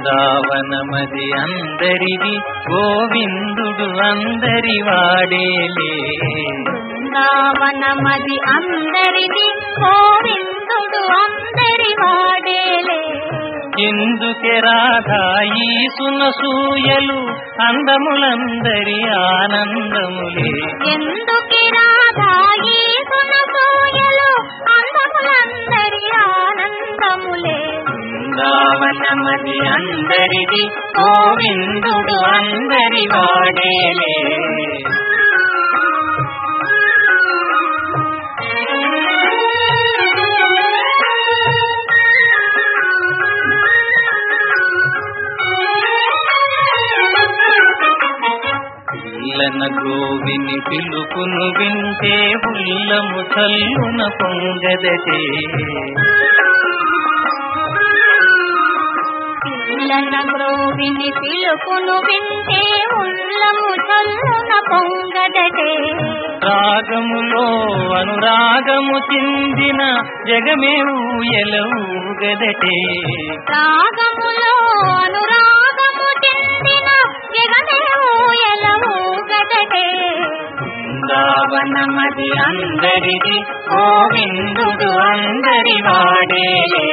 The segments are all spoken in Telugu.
బృందావనమది అందరిది గోవిందుడు అందరి వాడేలే బృందావనమది అందరిది గోవిందుడు అందరి వాడేలే ఎందుకే రాధా ఈ సునసూయలు అందములందరి ఆనందములే ఎందుకి రాధాయి సునసూయలు అందములందరి ఆనందములే బృందావనమది అందరిది గోవిందుడు అందరి వాడేలే పిల్లన గోవిని పిలుపును వింటే ఉల్లము చల్లున పొంగదటే పిల్లన గ్రోవిని పిలుపును వింటే ఉల్లము చల్లున పొంగదటే రాగములో అనురాగము చిందిన జగమే ఊయలవుగదటే రాగములో అనురాగము చెందిన జగమే ఊయలవు గదటే బృందావనమది అందరిది గోవిందుడు అందరి వాడేలే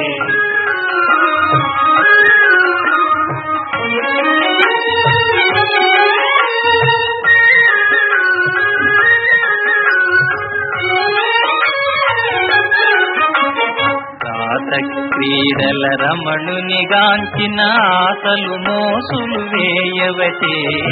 రాత క్రీడల రమణుని గాంచిన ఆశలు మోసులు వేయవటే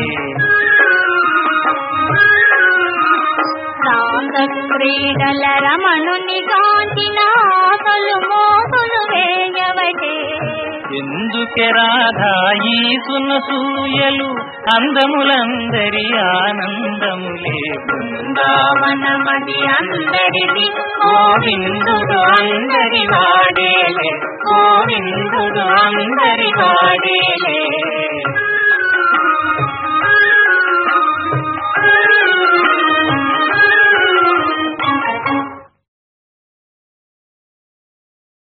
రాగ క్రీడల రమణుని గాంచిన ఆశలు మోసులు వేయవటే ఎందుకే రాధా ఈ సునసూయలు అందములందరి ఆనందములే బృందావనమది అందరిది గోవిందుడు అందరి వాడేలే గోవిందుడు అందరి వాడేలే